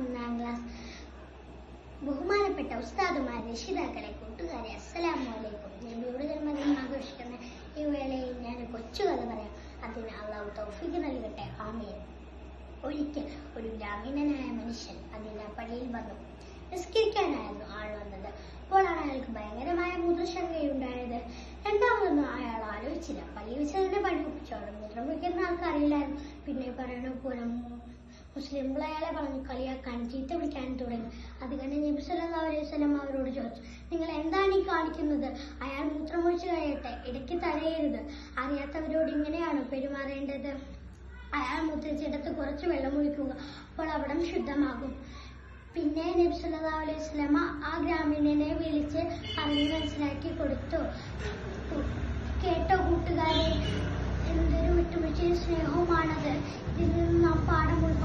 ഒന്നാം ക്ലാസ് ബഹുമാനപ്പെട്ട ഉസ്താദുമാർ രക്ഷിതാക്കളെ കൂട്ടുകാരെ അസ്സലാമു അലൈക്കും നബിയുടെ ജന്മദിനം ആഘോഷിക്കുന്ന ഈ വേളയിൽ ഞാൻ ഒരു കൊച്ചു കഥ പറയാം അതിന് അള്ളാഹു തൗഫീഖ് നൽകട്ടെ ആമീൻ ഒരിക്കൽ ഒരു ഗ്രാമീണനായ മനുഷ്യൻ അതിന്റെ പള്ളിയിൽ വന്നു നിസ്കരിക്കാനായിരുന്നു ആൾ വന്നത് അപ്പോഴാണ് അയാൾക്ക് ഭയങ്കരമായ മൂത്രശങ്കയുണ്ടായത് രണ്ടാമതൊന്നും അയാൾ ആലോചിച്ചില്ല പള്ളി വെച്ച് തന്നെ പണി ഒപ്പിച്ചോളൂ മൂത്രം വയ്ക്കുന്ന ആൾക്ക് അറിയില്ലായിരുന്നു പിന്നെ പറയണ പോലെ മുസ്ലിംകൾ അയാളെ പറഞ്ഞു കളിയാക്കാൻ ചീത്ത വിളിക്കാൻ തുടങ്ങി അത് കണ്ട് നബി സല്ലല്ലാഹു അലൈഹി വസല്ലം അവരോട് ചോദിച്ചു നിങ്ങൾ എന്താണ് ഈ കാണിക്കുന്നത് അയാൾ മൂത്രമൊഴിച്ച് കഴിയട്ടെ ഇടയ്ക്ക് തടയരുത് അറിയാത്തവരോട് ഇങ്ങനെയാണോ പെരുമാറേണ്ടത് അയാൾ മുദ്രിച്ചിടത്ത് കുറച്ച് വെള്ളം ഒഴിക്കുക അപ്പോൾ അവിടം ശുദ്ധമാകും പിന്നെ നബി സല്ലല്ലാഹു അലൈഹി വസല്ലമ ആ ഗ്രാമീണനെ വിളിച്ച് പറഞ്ഞ് മനസ്സിലാക്കി കൊടുത്തു കേട്ടോ കൂട്ടുകാരെ എന്തൊരു വിട്ടുവീഴ്ചയും സ്നേഹവുമാണത് ഇതിൽ നിന്ന് നാം പാഠം ഉൾക്കൊള്ളണം